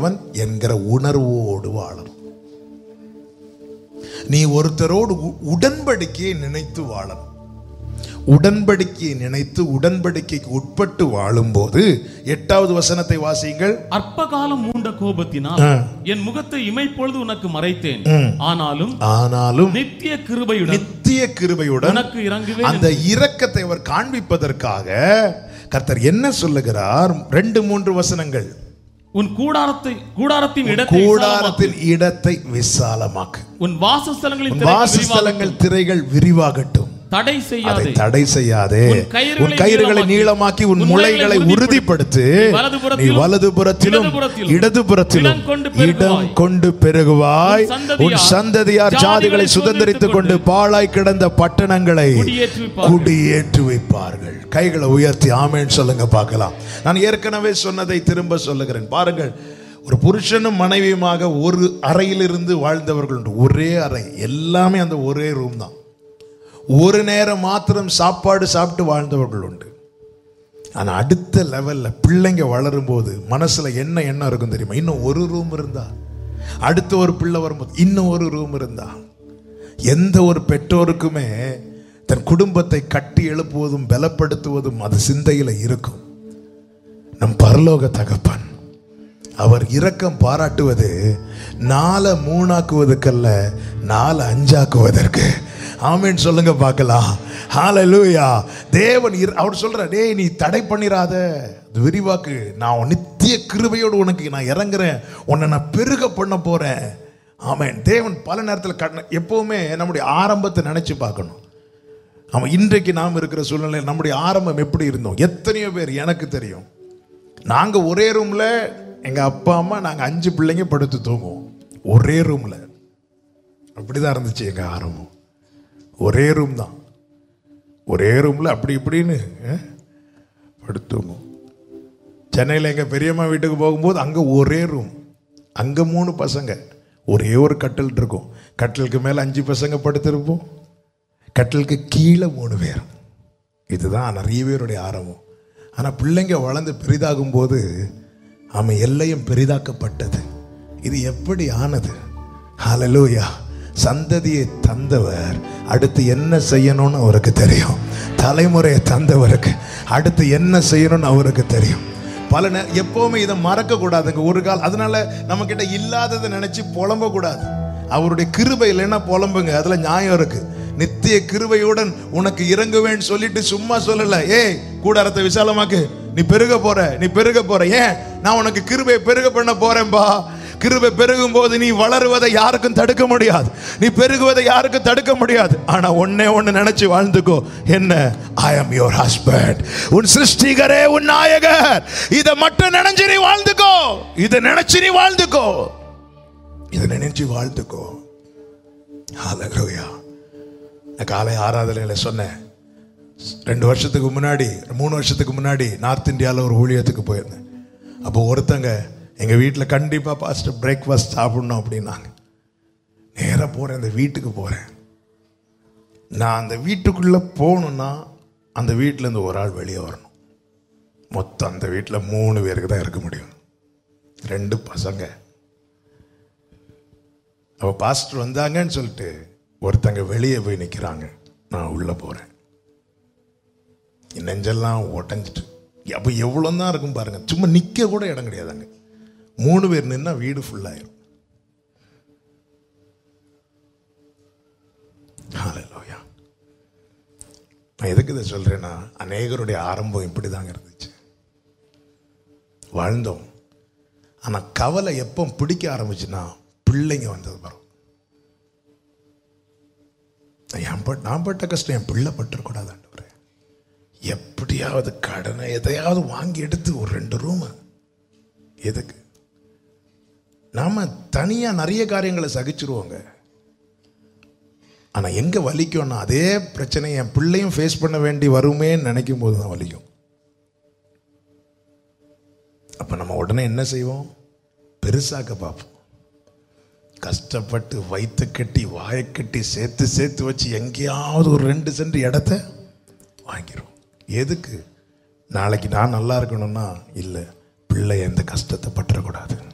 அவன் என்கிற உணர்வோடு வாழணும் நீ ஒருத்தரோடு உ- உடன்படிக்கையை நினைத்து வாழணும் உடன்படிக்கையை நினைத்து உடன்படிக்கைக்கு உட்பட்டு வாழும்போது எட்டாவது வசனத்தை வாசியுங்கள் அற்ப காலம் மூண்ட கோபத்தினால் ஆ. என் முகத்தை இமைப்பொழுது உனக்கு மறைத்தேன் ஆனாலும் ஆனாலும் நித்திய கிருபையுடன் நித்திய கிருபையுடன் உனக்கு இறங்குவேன் அந்த இரக்கத்தை அவர் காண்பிப்பதற்காக கர்த்தர் என்ன சொல்லுகிறார் ரெண்டு மூன்று வசனங்கள் உன் கூடாரத்தை கூடாரத்தின் இடத்தை விசாலமாக்கு. கூடாரத்தின் இடத்தை விசாலமாக்கு உன் வாசஸ்தலங்களின் உன் திரைகள் வாசஸ்தலங்கள் திரைகள் விரிவாகட்டும் விரிவாகட்டும். தடை அதை செய்யாதே தடை செய்யாதே உன் கயிறுகளை உன் கயிறுகளை நீளமாக்கி, நீளமாக்கி உன் உன் முளைகளை முளைகளை உறுதிப்படுத்து நீ நீ வலதுபுறத்திலும், வலதுபுறத்திலும் இடதுபுறத்திலும், இடதுபுறத்திலும் இடம் கொண்டு இடம் பெருகுவாய். கொண்டு பெருகுவாய் உன் சந்ததியார் உன் சந்ததியார் ஜாதிகளை ஜாதிகளை சுதந்திரித்துக் கொண்டு பாழாய் கிடந்த பட்டணங்களை குடியேற்றுவிப்பார்கள். குடியேற்றி வைப்பார்கள் கைகளை உயர்த்தி ஆமேன்னு சொல்லுங்க பார்க்கலாம் நான் ஏற்கனவே சொன்னதை திரும்ப சொல்லுகிறேன் பாருங்கள் ஒரு புருஷனும் மனைவியுமாக ஒரு அறையிலிருந்து வாழ்ந்தவர்கள் உண்டு ஒரே அறை எல்லாமே அந்த ஒரே ரூம் தான் ஒரு நேரம் மாத்திரம் சாப்பாடு சாப்பிட்டு வாழ்ந்தவர்கள் உண்டு ஆனா அடுத்த லெவல்ல பிள்ளைங்க வளரும்போது மனசுல என்ன எண்ணம் இருக்கும் தெரியுமா இன்னும் ஒரு ரூம் இருந்தா அடுத்த ஒரு பிள்ளை வரும்போது இன்னும் ஒரு ரூம் இருந்தா எந்த ஒரு பெற்றோருக்குமே தன் குடும்பத்தை கட்டி எழுப்புவதும் பலப்படுத்துவதும் அது சிந்தையில இருக்கும் நம் பரலோக தகப்பன் அவர் இரக்கம் பாராட்டுவது நாளை மூணாக்குவதற்கல்ல நாலு அஞ்சாக்குவதற்கு ஆமேன் சொல்லுங்க பார்க்கலாம் ஹalleluya தேவன் இர- அவர் சொல்ற டேய் நீ தடை பண்ணிராத அது விரிவாக்கு நான் உன் நித்திய கிருபையோடு உனக்கு நான் இறங்குறேன் உன்னை நான் பெருக பண்ண போறேன் ஆமென் தேவன் பல நேரத்தில் கண்ண எப்பவுமே நம்முடைய ஆரம்பத்தை நினைச்சு பார்க்கணும் ஆமாம் இன்றைக்கு நாம் இருக்கிற சூழ்நிலையில் நம்முடைய ஆரம்பம் எப்படி இருந்தோம் எத்தனையோ பேர் எனக்கு தெரியும் நாங்கள் ஒரே ரூமில் எங்கள் அப்பா அம்மா நாங்கள் அஞ்சு பிள்ளைங்க படுத்து தூங்குவோம் ஒரே ரூமில் அப்படிதான் இருந்துச்சு எங்கள் ஆரம்பம் ஒரே ரூம் தான் ஒரே ரூமில் அப்படி இப்படின்னு அஹ், படுத்து தூங்குவோம் சென்னையில் எங்கள் பெரியம்மா வீட்டுக்கு போகும்போது அங்கே ஒரே ரூம் அங்கே மூணு பசங்க ஒரே ஒரு கட்டில் இருக்கும் கட்டிலுக்கு மேலே அஞ்சு பசங்க படுத்திருப்போம் கட்டிலுக்கு கீழே மூணு பேர் இதுதான் நிறைய பேருடைய ஆரம்பம் ஆனால் பிள்ளைங்க வளர்ந்து பெரிதாகும் போது அவன் எல்லையும் பெரிதாக்கப்பட்டது இது எப்படி ஆனது ஹalleluya சந்ததியை தந்தவர் அடுத்து என்ன செய்யணும்னு அவருக்கு தெரியும் தலைமுறையை தந்தவருக்கு அடுத்து என்ன செய்யணும்னு அவருக்கு தெரியும் பல நே எப்பவுமே இதை மறக்க கூடாதுங்க ஒரு கால் அதனால நம்ம கிட்ட இல்லாததை நினைச்சு புலம்ப கூடாது அவருடைய கிருபை இல்லைன்னா புலம்புங்க அதுல நியாயம் இருக்கு நித்திய கிருபையுடன் உனக்கு இறங்குவேன்னு சொல்லிட்டு சும்மா சொல்லல ஏய் கூடாரத்தை விசாலமாக்கு நீ பெருக போற நீ பெருக போற ஏன் நான் உனக்கு கிருபை பெருக பண்ண போறேன்பா கிருபை பெருகும் போது நீ வளருவதை யாருக்கும் தடுக்க முடியாது நீ பெருகுவதை யாருக்கும் தடுக்க முடியாது ஆனா ஒன்னே ஒன்னு நினைச்சு வாழ்ந்துக்கோ என்ன ஐ அம் யுவர் ஹஸ்பண்ட் உன் சிருஷ்டிகரே உன் நாயகர் இதை மட்டும் நினைச்சு நீ வாழ்ந்துக்கோ இதை நினைச்சு நீ வாழ்ந்துக்கோ இதை நினைச்சு வாழ்ந்துக்கோ ஹalleluya நான் காலை ஆராதனையில் சொன்னேன் ரெண்டு வருஷத்துக்கு முன்னாடி மூணு வருஷத்துக்கு முன்னாடி நார்த் இந்தியாவில் ஒரு ஊழியத்துக்கு போயிருந்தேன் அப்போ ஒருத்தங்க எங்கள் வீட்டில் கண்டிப்பாக பாஸ்டர் பிரேக்ஃபாஸ்ட் சாப்பிடணும் அப்படின்னாங்க நேராக போகிறேன் அந்த வீட்டுக்கு போகிறேன் நான் அந்த வீட்டுக்குள்ளே போகணுன்னா அந்த வீட்டிலேருந்து ஒரு ஆள் வெளியே வரணும் மொத்தம் அந்த வீட்டில் மூணு பேருக்கு தான் இருக்க முடியும் ரெண்டு பசங்க அவ பாஸ்டர் வந்தாங்கன்னு சொல்லிட்டு ஒருத்தங்க வெளியே போய் நிற்கிறாங்க நான் உள்ளே போகிறேன் என் நெஞ்செல்லாம் உடஞ்சிட்டு அப்போ எவ்வளோ தான் இருக்கும் பாருங்க சும்மா நிற்க கூட இடம் கிடையாதுங்க மூணு பேர் நின்னா வீடு ஃபுல்லாயிரும் ஹalleluya நான் எதுக்கு இதை சொல்றேன்னா அநேகருடைய ஆரம்பம் இப்படி தாங்க இருந்துச்சு வாழ்ந்தோம் ஆனா கவலை எப்போ பிடிக்க ஆரம்பிச்சுன்னா பிள்ளைங்க வந்தது வரும் என் பட் நான் பட்ட கஷ்டம் என் பிள்ளை பட்டுறக்கூடாது ஆண்டவரே எப்படியாவது கடனை எதையாவது வாங்கி எடுத்து ஒரு ரெண்டு ரூம் எதுக்கு நாம தனியா நிறைய காரியங்களை சகிச்சிருவோங்க ஆனா எங்க வலிக்கும்னா அதே பிரச்சனை என் பிள்ளையும் ஃபேஸ் பண்ண வேண்டி வருமேன்னு நினைக்கும் போது தான் வலிக்கும் அப்ப நம்ம உடனே என்ன செய்வோம் பெருசாக்க பார்ப்போம் கஷ்டப்பட்டு வயிற்று கட்டி வாயை கட்டி சேர்த்து சேர்த்து வச்சு எங்கேயாவது ஒரு ரெண்டு சென்ட் இடத்த வாங்கிடும் எதுக்கு நாளைக்கு நான் நல்லா இருக்கணும்னா இல்லை பிள்ளை எந்த கஷ்டத்தை பற்றக்கூடாது